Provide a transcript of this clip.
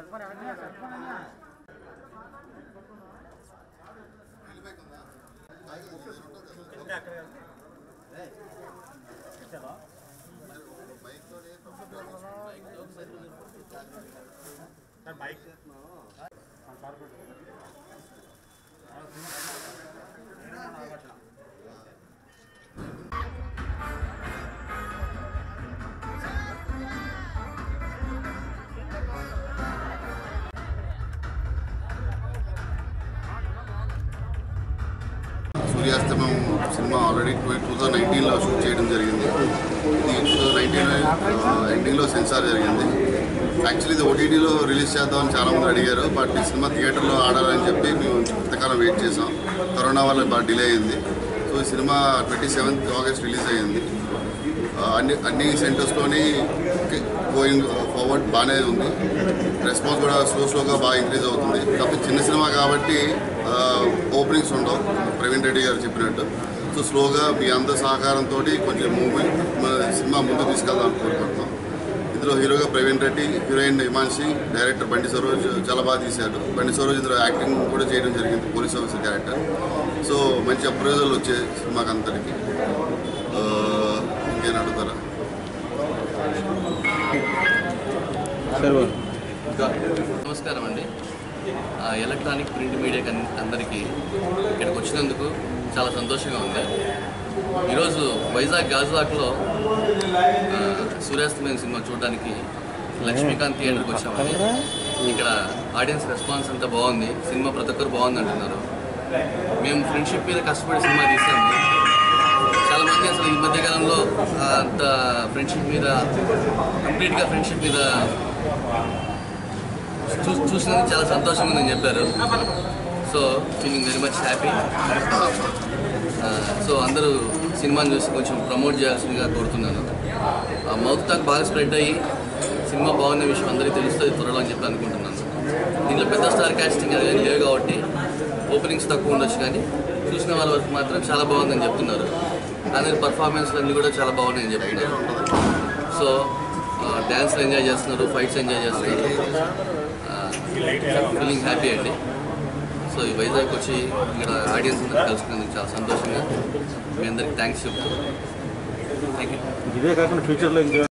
సూర్యాస్తమం cinema already two thousand నైన్టీన్లో shoot చేయడం జరిగింది ఇది టూ థౌజండ్ నైన్టీన్ ఎండింగ్లో సెన్సార్ జరిగింది యాక్చువల్లీ ఇది ఓటీటీలో రిలీజ్ చేద్దామని చాలామంది అడిగారు బట్ ఈ సినిమా థియేటర్లో ఆడాలని చెప్పి మేము ఇంతకాలం వెయిట్ చేసాం కరోనా వల్ల బాగా డిలే అయింది సో ఈ cinema twenty seventh August release అయ్యింది ఆ, అన్ని అన్ని సెంటర్స్లోని గోయింగ్ ఫార్వర్డ్ బాగానే ఉంది రెస్పాన్స్ కూడా స్లో స్లోగా బాగా ఇంక్రీజ్ అవుతుంది కాకపోతే చిన్న సినిమా కాబట్టి ఓపెనింగ్స్ ఉండవు ప్రవీణ్ రెడ్డి గారు చెప్పినట్టు సో స్లోగా మీ అందరి సహకారంతో కొంచెం మూవీ మన సినిమా ముందుకు తీసుకెళ్దాం కోరుకుంటున్నాం ఇందులో హీరోగా ప్రవీణ్ రెడ్డి హీరోయిన్ హిమాన్షి డైరెక్టర్ బండి సరోజ్ చాలా బాగా తీశాడు బండి సరోజ్ ఇందులో యాక్టింగ్ కూడా చేయడం జరిగింది పోలీస్ ఆఫీసర్ క్యారెక్టర్ సో మంచి అప్రోజల్ వచ్చే సినిమాకి అంతటికి ఆ, ఇంకేం అడుగుతారా నమస్కారం అండి ఆ, ఎలక్ట్రానిక్ ప్రింట్ మీడియా కన్- అందరికీ ఇక్కడికి వచ్చినందుకు చాలా సంతోషంగా ఉంది ఈరోజు వైజాగ్ గాజువాక్లో ఆ, సూర్యాస్తమయం సినిమా చూడడానికి లక్ష్మీకాంత్ థియేటర్కి వచ్చామండి ఇక్కడ ఆడియన్స్ రెస్పాన్స్ అంతా బాగుంది సినిమా ప్రతి ఒక్కరు బాగుంది అంటున్నారు మేము ఫ్రెండ్షిప్ మీద కష్టపడి సినిమా తీసాము చాలా మంది అసలు ఈ మధ్య కాలంలో ఆ, అంత ఫ్రెండ్షిప్ మీద కంప్లీట్గా ఫ్రెండ్షిప్ మీద చూ చూసినందుకు చాలా సంతోషంగా ఉందని చెప్పారు so feeling very much happy so అందరూ సినిమాని చూసి కొంచెం ప్రమోట్ చేయాల్సిందిగా కోరుతున్నాను ఆ మౌత్ టాక్ బాగా స్ప్రెడ్ అయ్యి సినిమా బాగున్న విషయం అందరికీ తెలుస్తుంది త్వరలో అని చెప్పి అనుకుంటున్నాను దీంట్లో పెద్ద స్టార్ కాస్టింగ్ అది ఏం లేవు కాబట్టి ఓపెనింగ్స్ తక్కువ ఉండొచ్చు కానీ చూసిన వాళ్ళ వరకు మాత్రం చాలా బాగుందని చెప్తున్నారు అందరి పర్ఫార్మెన్స్లు అన్నీ కూడా చాలా బాగున్నాయని చెప్తున్నారు సో డ్యాన్స్లు ఎంజాయ్ చేస్తున్నారు ఫైట్స్ ఎంజాయ్ చేస్తున్నారు ఫీలింగ్ హ్యాపీ అండి సో ఈ వైజాగ్ వచ్చి ఇక్కడ ఆడియన్స్ అందరూ కలుసుకున్నందుకు చాలా సంతోషంగా మీ అందరికి థ్యాంక్స్ చెప్తూ థ్యాంక్ యూ ఇదే కాకుండా ఫ్యూచర్లో ఇంకా